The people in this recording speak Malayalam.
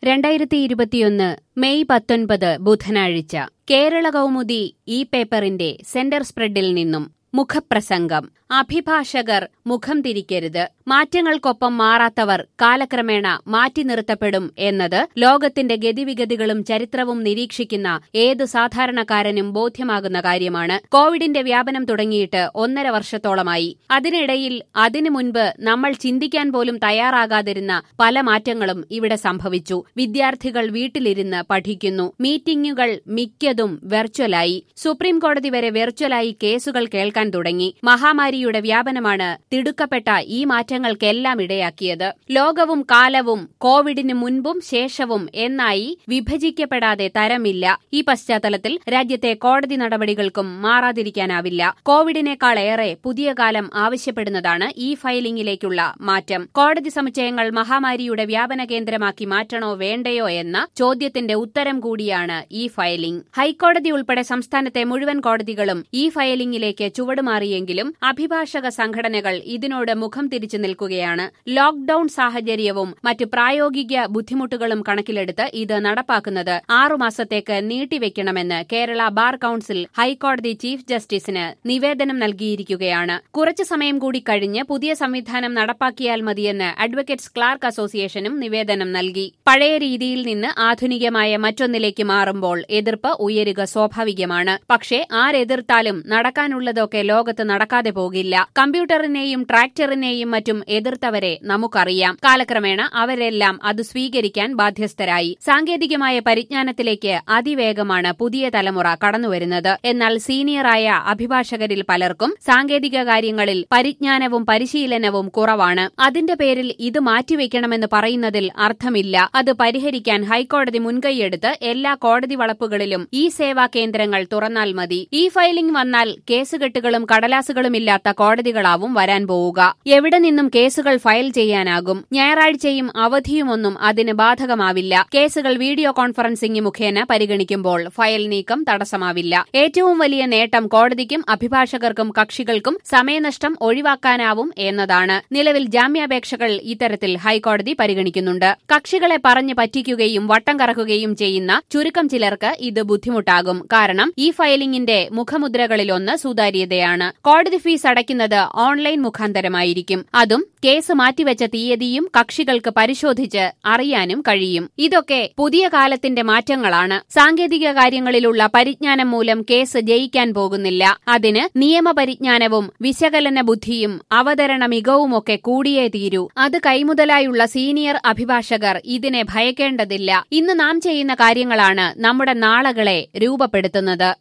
രണ്ടായിരത്തി ഇരുപത്തിയൊന്ന് മെയ് പത്തൊൻപത് ബുധനാഴ്ച കേരള കൗമുദി ഈ പേപ്പറിന്റെ സെന്റർ സ്പ്രെഡിൽ നിന്നും മുഖപ്രസംഗം അഭിഭാഷകർ മുഖം തിരിക്കരുത് മാറ്റങ്ങൾക്കൊപ്പം മാറാത്തവർ കാലക്രമേണ മാറ്റി നിർത്തപ്പെടും എന്നത് ലോകത്തിന്റെ ഗതിവിഗതികളും ചരിത്രവും നിരീക്ഷിക്കുന്ന ഏത് സാധാരണക്കാരനും ബോധ്യമാകുന്ന കാര്യമാണ് കോവിഡിന്റെ വ്യാപനം തുടങ്ങിയിട്ട് ഒന്നര വർഷത്തോളമായി അതിനിടയിൽ അതിനു മുൻപ് നമ്മൾ ചിന്തിക്കാൻ പോലും തയ്യാറാകാതിരുന്ന പല മാറ്റങ്ങളും ഇവിടെ സംഭവിച്ചു വിദ്യാർത്ഥികൾ വീട്ടിലിരുന്ന് പഠിക്കുന്നു മീറ്റിംഗുകൾ മിക്കതും വെർച്വലായി സുപ്രീംകോടതി വരെ വെർച്വലായി കേസുകൾ കേൾക്കാൻ തുടങ്ങി മഹാമാരിയുടെ വ്യാപനമാണ് തിടുക്കപ്പെട്ട ഈ മാറ്റങ്ങൾക്കെല്ലാം ഇടയാക്കിയത് ലോകവും കാലവും കോവിഡിന് മുൻപും ശേഷവും എന്നായി വിഭജിക്കപ്പെടാതെ തരമില്ല ഈ പശ്ചാത്തലത്തിൽ രാജ്യത്തെ കോടതി നടപടികൾക്കും മാറാതിരിക്കാനാവില്ല കോവിഡിനേക്കാളേറെ പുതിയ കാലം ആവശ്യപ്പെടുന്നതാണ് ഈ ഫയലിംഗിലേക്കുള്ള മാറ്റം കോടതി സമുച്ചയങ്ങൾ മഹാമാരിയുടെ വ്യാപന കേന്ദ്രമാക്കി മാറ്റണോ വേണ്ടയോ എന്ന ചോദ്യത്തിന്റെ ഉത്തരം കൂടിയാണ് ഈ ഫയലിംഗ് ഹൈക്കോടതി ഉൾപ്പെടെ സംസ്ഥാനത്തെ മുഴുവൻ കോടതികളും ഈ ഫയലിംഗിലേക്ക് ചുവടുമാറിയെങ്കിലും അഭിഭാഷക സംഘടനകൾ ഇതിനോട് മുഖം തിരിച്ചു നിൽക്കുകയാണ് ലോക്ഡൌൺ സാഹചര്യവും മറ്റ് പ്രായോഗിക ബുദ്ധിമുട്ടുകളും കണക്കിലെടുത്ത് ഇത് നടപ്പാക്കുന്നത് ആറുമാസത്തേക്ക് നീട്ടിവെക്കണമെന്ന് കേരള ബാർ കൌൺസിൽ ഹൈക്കോടതി ചീഫ് ജസ്റ്റിസിന് നിവേദനം നൽകിയിരിക്കുകയാണ് കുറച്ചു സമയം കൂടി കഴിഞ്ഞ് പുതിയ സംവിധാനം നടപ്പാക്കിയാൽ മതിയെന്ന് അഡ്വക്കേറ്റ്സ് ക്ലാർക്ക് അസോസിയേഷനും നിവേദനം നൽകി പഴയ രീതിയിൽ നിന്ന് ആധുനികമായ മറ്റൊന്നിലേക്ക് മാറുമ്പോൾ എതിർപ്പ് ഉയരുക സ്വാഭാവികമാണ് പക്ഷേ ആരെതിർത്താലും നടക്കാനുള്ളതൊക്കെ ലോകത്ത് നടക്കാതെ പോകില്ല കമ്പ്യൂട്ടറിനെയും ട്രാക്ടറിനെയും മറ്റും എതിർത്തവരെ നമുക്കറിയാം കാലക്രമേണ അവരെല്ലാം അത് സ്വീകരിക്കാൻ ബാധ്യസ്ഥരായി സാങ്കേതികമായ പരിജ്ഞാനത്തിലേക്ക് അതിവേഗമാണ് പുതിയ തലമുറ കടന്നുവരുന്നത് എന്നാൽ സീനിയറായ അഭിഭാഷകരിൽ പലർക്കും സാങ്കേതിക കാര്യങ്ങളിൽ പരിജ്ഞാനവും പരിശീലനവും കുറവാണ് അതിന്റെ പേരിൽ ഇത് മാറ്റിവെക്കണമെന്ന് പറയുന്നതിൽ അർത്ഥമില്ല അത് പരിഹരിക്കാൻ ഹൈക്കോടതി മുൻകൈയെടുത്ത് എല്ലാ കോടതി വളപ്പുകളിലും ഈ സേവാ കേന്ദ്രങ്ങൾ തുറന്നാൽ മതി ഈ ഫയലിംഗ് വന്നാൽ കേസുകെട്ടുകളും കടലാസുകളുമില്ലാത്ത കോടതികളാവും വരാൻ പോവുക എവിടെ നിന്നും കേസുകൾ ഫയൽ ചെയ്യാനാകും ഞായറാഴ്ചയും അവധിയുമൊന്നും അതിന് ബാധകമാവില്ല കേസുകൾ വീഡിയോ കോൺഫറൻസിംഗ് മുഖേന പരിഗണിക്കുമ്പോൾ ഫയൽ നീക്കം തടസ്സമാവില്ല ഏറ്റവും വലിയ നേട്ടം കോടതിക്കും അഭിഭാഷകർക്കും കക്ഷികൾക്കും സമയനഷ്ടം ഒഴിവാക്കാനാവും എന്നതാണ് നിലവിൽ ജാമ്യാപേക്ഷകൾ ഇത്തരത്തിൽ ഹൈക്കോടതി പരിഗണിക്കുന്നുണ്ട് കക്ഷികളെ പറഞ്ഞു പറ്റിക്കുകയും വട്ടം കറക്കുകയും ചെയ്യുന്ന ചുരുക്കം ചിലർക്ക് ഇത് ബുദ്ധിമുട്ടാകും കാരണം ഈ ഫയലിംഗിന്റെ മുഖമുദ്രകളിലൊന്ന് സുതാര്യതയാണ് കോടതി ഫീസ് അടയ്ക്കുന്നത് ഓൺലൈൻ മുഖാന്തരമായിരിക്കും അതും കേസ് മാറ്റിവെച്ച തീയതിയും കക്ഷികൾക്ക് പരിശോധിച്ച് അറിയാനും കഴിയും ഇതൊക്കെ പുതിയ കാലത്തിന്റെ മാറ്റങ്ങളാണ് സാങ്കേതിക കാര്യങ്ങളിലുള്ള പരിജ്ഞാനം മൂലം കേസ് ജയിക്കാൻ പോകുന്നില്ല അതിന് നിയമപരിജ്ഞാനവും വിശകലന ബുദ്ധിയും അവതരണ മികവുമൊക്കെ കൂടിയേ തീരൂ അത് കൈമുതലായുള്ള സീനിയർ അഭിഭാഷകർ ഇതിനെ ഭയക്കേണ്ടതില്ല ഇന്ന് നാം ചെയ്യുന്ന കാര്യങ്ങളാണ് നമ്മുടെ നാളകളെ രൂപപ്പെടുത്തുന്നത്